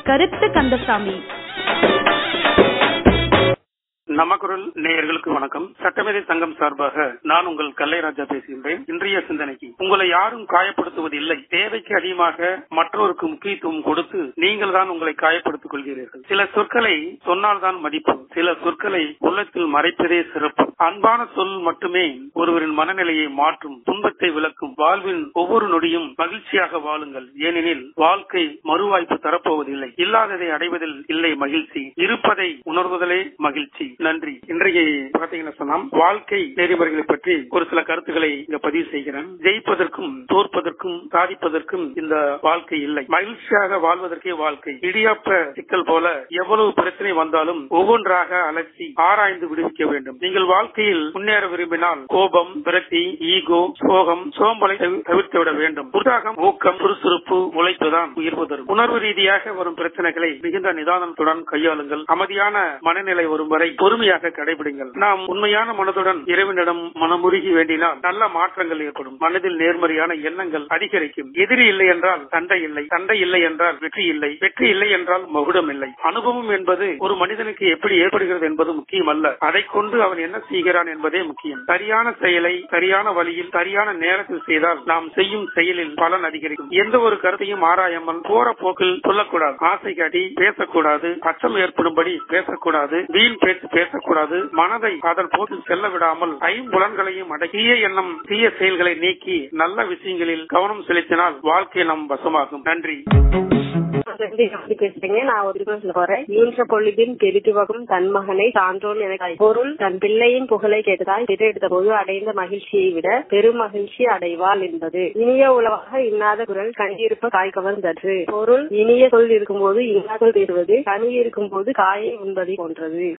கருத்து கந்தசாமி நமக்குரல் நேயர்களுக்கு வணக்கம் சட்டமேதை சங்கம் சார்பாக நான் உங்கள் கல்லைராஜா பேசுகின்றேன் இன்றைய சிந்தனைக்கு உங்களை யாரும் காயப்படுத்துவது இல்லை தேவைக்கு அதிகமாக மற்றவருக்கு முக்கியத்துவம் கொடுத்து நீங்கள் தான் உங்களை காயப்படுத்திக் கொள்கிறீர்கள் சில சொற்களை சொன்னால்தான் மதிப்பு சில சொற்களை உள்ளத்தில் மறைப்பதே சிறப்பு அன்பான சொல் மட்டுமே ஒருவரின் மனநிலையை மாற்றும் துன்பத்தை விளக்கும் வாழ்வின் ஒவ்வொரு நொடியும் மகிழ்ச்சியாக வாழுங்கள் ஏனெனில் வாழ்க்கை மறுவாய்ப்பு தரப்போவதில்லை இல்லாததை அடைவதில் இல்லை மகிழ்ச்சி இருப்பதை உணர்வதிலே மகிழ்ச்சி நன்றி இன்றைக்கு பாத்தீங்கன்னா சொன்னா வாழ்க்கை நெறிமுறைகளை பற்றி ஒரு சில கருத்துக்களை இங்க பதிவு செய்கிறேன் ஜெயிப்பதற்கும் தோற்பதற்கும் சாதிப்பதற்கும் இந்த வாழ்க்கை இல்லை மகிழ்ச்சியாக வாழ்வதற்கே வாழ்க்கை இடியாப்ப சிக்கல் போல எவ்வளவு பிரச்சனை வந்தாலும் ஒவ்வொன்றாக அலசி ஆராய்ந்து விடுவிக்க வேண்டும் நீங்கள் வாழ்க்கையில் முன்னேற விரும்பினால் கோபம் விரக்தி ஈகோ சோகம் சோம்பலை தவி- தவிர்த்து விட வேண்டும் உற்சாகம் ஊக்கம் சுறுசுறுப்பு உழைப்புதான் உயர்வு தரும் உணர்வு ரீதியாக வரும் பிரச்சனைகளை மிகுந்த நிதானத்துடன் கையாளுங்கள் அமைதியான மனநிலை வரும் வரை பொறுமையாக கடைபிடிங்கள் நாம் உண்மையான மனதுடன் இறைவனிடம் மனமுருகி வேண்டினால் நல்ல மாற்றங்கள் ஏற்படும் மனதில் நேர்மறையான எண்ணங்கள் அதிகரிக்கும் எதிரி இல்லை என்றால் சண்டை இல்லை சண்டை இல்லை என்றால் வெற்றி இல்லை வெற்றி இல்லை என்றால் மகுடம் இல்லை அனுபவம் என்பது ஒரு மனிதனுக்கு எப்படி ஏற்படுகிறது என்பது முக்கியம் அல்ல அதை கொண்டு அவன் என்ன செய்கிறான் என்பதே முக்கியம் சரியான செயலை சரியான வழியில் சரியான நேரத்தில் செய்தால் நாம் செய்யும் செயலில் பலன் அதிகரிக்கும் எந்த ஒரு கருத்தையும் ஆராயாமல் போற போக்கில் சொல்லக்கூடாது ஆசை காட்டி பேசக்கூடாது அச்சம் ஏற்படும்படி பேசக்கூடாது வீண் பேச்சு பேசக்கூடாது மனதை அதன் போக்கில் செல்ல விடாமல் ஐம்புலன்களையும் அடக்கிய எண்ணம் தீய செயல்களை நீக்கி நல்ல விஷயங்களில் கவனம் செலுத்தினால் வாழ்க்கை நம் வசமாகும் நன்றி வந்து எப்படி பேசுறீங்க நான் ஒரு விஷயம் சொல்ல போறேன் ஈன்ற பொழுதின் பெரிதுவகும் தன் மகனை சான்றோன் என பொருள் தன் பிள்ளையின் புகழை கேட்டதால் பெற்றெடுத்த போது அடைந்த மகிழ்ச்சியை விட பெரும் மகிழ்ச்சி அடைவாள் என்பது இனிய உலவாக இன்னாத குரல் கனியிருப்ப காய் கவர்ந்தது பொருள் இனிய சொல் இருக்கும்போது இன்னாத சொல் பேசுவது கனி இருக்கும்போது காயை உண்பதை போன்றது